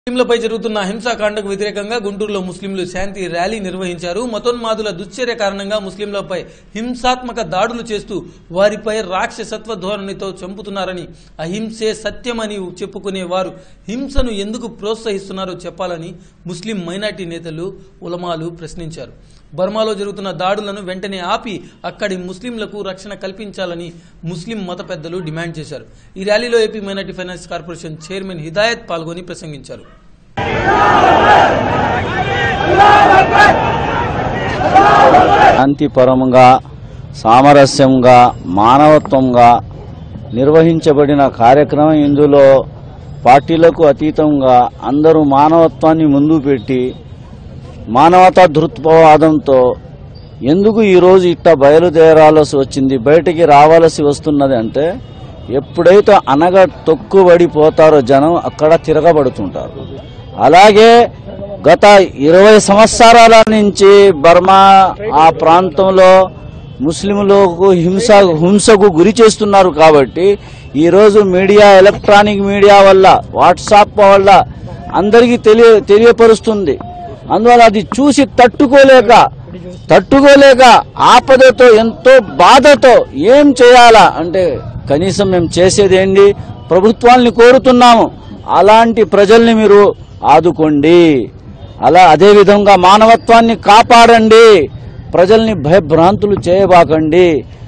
ముస్లింలపై జరుగుతున్న హింసాకాండకు వ్యతిరేకంగా గుంటూరులో ముస్లింలు శాంతి ర్యాలీ నిర్వహించారు మతోన్మాదుల దుశ్చర్య కారణంగా ముస్లింలపై హింసాత్మక దాడులు చేస్తూ వారిపై రాక్షసత్వ ధోరణితో చంపుతున్నారని అహింసే సత్యమని చెప్పుకునే వారు హింసను ఎందుకు ప్రోత్సహిస్తున్నారో చెప్పాలని ముస్లిం మైనార్టీ నేతలు ఉలమాలు ప్రశ్నించారు బర్మాలో జరుగుతున్న దాడులను వెంటనే ఆపి అక్కడి ముస్లింలకు రక్షణ కల్పించాలని ముస్లిం మత పెద్దలు డిమాండ్ చేశారు ఈ ర్యాలీలో AP minority finance corporation chairman Hidayat పాల్గొని ప్రసంగించారు శాంతిపరంగా సామరస్యంగా మానవత్వంగా నిర్వహించబడిన కార్యక్రమం ఇందులో పార్టీలకు అతీతంగా అందరూ మానవత్వాన్ని ముందు పెట్టి మానవతా దృక్పవాదంతో ఎందుకు ఈరోజు ఇట్ట బయలుదేరాల్సి వచ్చింది బయటికి రావాల్సి వస్తున్నది అంటే ఎప్పుడైతే అనగ తొక్కుబడిపోతారో జనం అక్కడ తిరగబడుతుంటారు అలాగే గత ఇరవై సంవత్సరాల నుంచి బర్మా ఆ ప్రాంతంలో ముస్లింలకు హింస హింసకు గురి చేస్తున్నారు కాబట్టి ఈరోజు మీడియా ఎలక్ట్రానిక్ మీడియా వల్ల వాట్సాప్ వల్ల అందరికీ తెలియ తెలియపరుస్తుంది అందువల్ల అది చూసి తట్టుకోలేక తట్టుకోలేక ఆపదతో ఎంతో బాధతో ఏం చేయాలా అంటే కనీసం మేము చేసేది ఏంటి ప్రభుత్వాల్ని కోరుతున్నాము అలాంటి ప్రజల్ని మీరు ఆదుకోండి అలా అదే విధంగా మానవత్వాన్ని కాపాడండి ప్రజల్ని భయభ్రాంతులు చేయబాకండి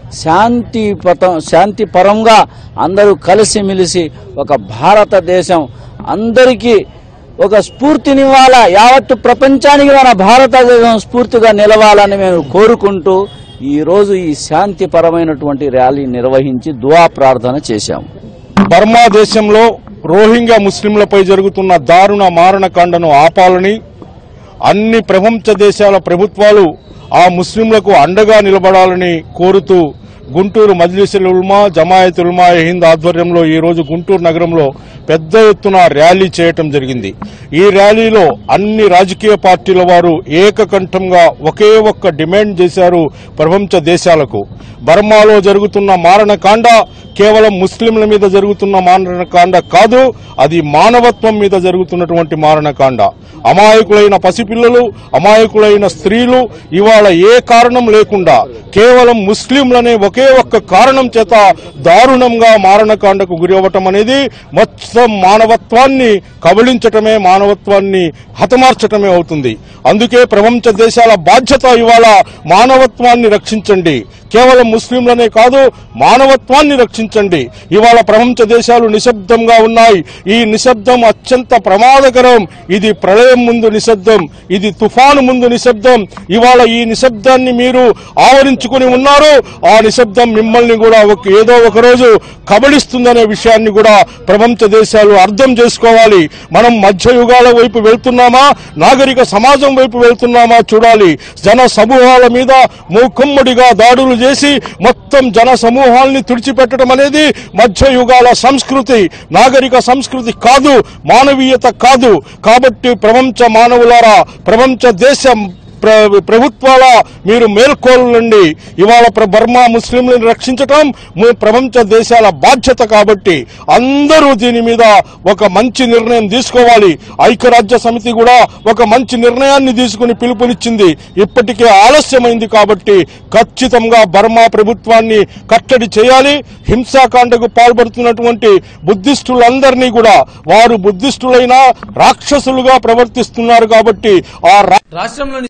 శాంతి పథం శాంతి పరంగా అందరూ కలిసిమెలిసి ఒక భారతదేశం అందరికీ ఒక స్ఫూర్తినివ్వాలా యావత్తు ప్రపంచానికి మన భారతదేశం స్ఫూర్తిగా నిలవాలని మేము కోరుకుంటూ ఈ రోజు ఈ శాంతిపరమైనటువంటి ర్యాలీ నిర్వహించి దువా ప్రార్థన చేశాము బర్మా దేశంలో రోహింగ్యా ముస్లింలపై జరుగుతున్న దారుణ మారణకాండను ఆపాలని అన్ని ప్రపంచ దేశాల ప్రభుత్వాలు ఆ ముస్లింలకు అండగా నిలబడాలని కోరుతూ గుంటూరు మజ్లిసుల్ ఉల్మా జమాయత్ ఉల్మా హింద్ ఆధ్వర్యంలో ఈ రోజు గుంటూరు నగరంలో పెద్ద ఎత్తున ర్యాలీ చేయటం జరిగింది ఈ ర్యాలీలో అన్ని రాజకీయ పార్టీల వారు ఏకకంఠంగా ఒకే ఒక్క డిమాండ్ చేశారు ప్రపంచ దేశాలకు బర్మాలో జరుగుతున్న మారణకాండ కేవలం ముస్లింల మీద జరుగుతున్న మారణకాండ కాదు అది మానవత్వం మీద జరుగుతున్నటువంటి మారణకాండ అమాయకులైన పసిపిల్లలు అమాయకులైన స్త్రీలు ఇవాళ ఏ కారణం లేకుండా కేవలం ముస్లింలనే ఒకే ఒక్క కారణం చేత దారుణంగా మారణకాండకు గురి అవ్వటం అనేది మొత్తం మానవత్వాన్ని కబళించటమే మానవత్వాన్ని హతమార్చటమే అవుతుంది అందుకే ప్రపంచ దేశాల బాధ్యత ఇవాళ మానవత్వాన్ని రక్షించండి కేవలం ముస్లింలనే కాదు మానవత్వాన్ని రక్షించండి ఇవాళ ప్రపంచ దేశాలు నిశ్శబ్దంగా ఉన్నాయి ఈ నిశ్శబ్దం అత్యంత ప్రమాదకరం ఇది ప్రళయం ముందు నిశ్శబ్దం ఇది తుఫాను ముందు నిశ్శబ్దం ఇవాళ ఈ నిశ్శబ్దాన్ని మీరు ఆవరించుకుని ఉన్నారు ఆ నిశ్శబ్దం మిమ్మల్ని కూడా ఒక ఏదో ఒక రోజు కబళిస్తుందనే విషయాన్ని కూడా ప్రపంచ దేశాలు అర్థం చేసుకోవాలి మనం మధ్యయుగాల వైపు వెళ్తున్నామా నాగరిక సమాజం వైపు వెళ్తున్నామా చూడాలి జన సమూహాల మీద మూకుమ్మడిగా దాడులు చేసి మొత్తం జన సమూహాల్ని తుడిచిపెట్టడం అనేది మధ్యయుగాల సంస్కృతి నాగరిక సంస్కృతి కాదు మానవీయత కాదు కాబట్టి ప్రపంచ మానవులారా ప్రపంచ దేశం ప్ర- ప్రభుత్వాల మీరు మేల్కోలండి ఇవాళ ప్ర- బర్మా ముస్లింలను రక్షించటం ము- ప్రపంచ దేశాల బాధ్యత కాబట్టి అందరూ దీని మీద ఒక మంచి నిర్ణయం తీసుకోవాలి ఐక్యరాజ్య సమితి కూడా ఒక మంచి నిర్ణయాన్ని తీసుకుని పిలుపునిచ్చింది ఇప్పటికే ఆలస్యమైంది కాబట్టి ఖచ్చితంగా బర్మా ప్రభుత్వాన్ని కట్టడి చేయాలి హింసాకాండకు పాల్పడుతున్నటువంటి బుద్ధిస్టులందరినీ కూడా వారు బుద్ధిస్టులైన రాక్షసులుగా ప్రవర్తిస్తున్నారు కాబట్టి ఆ రా- రాష్ట్రంలోని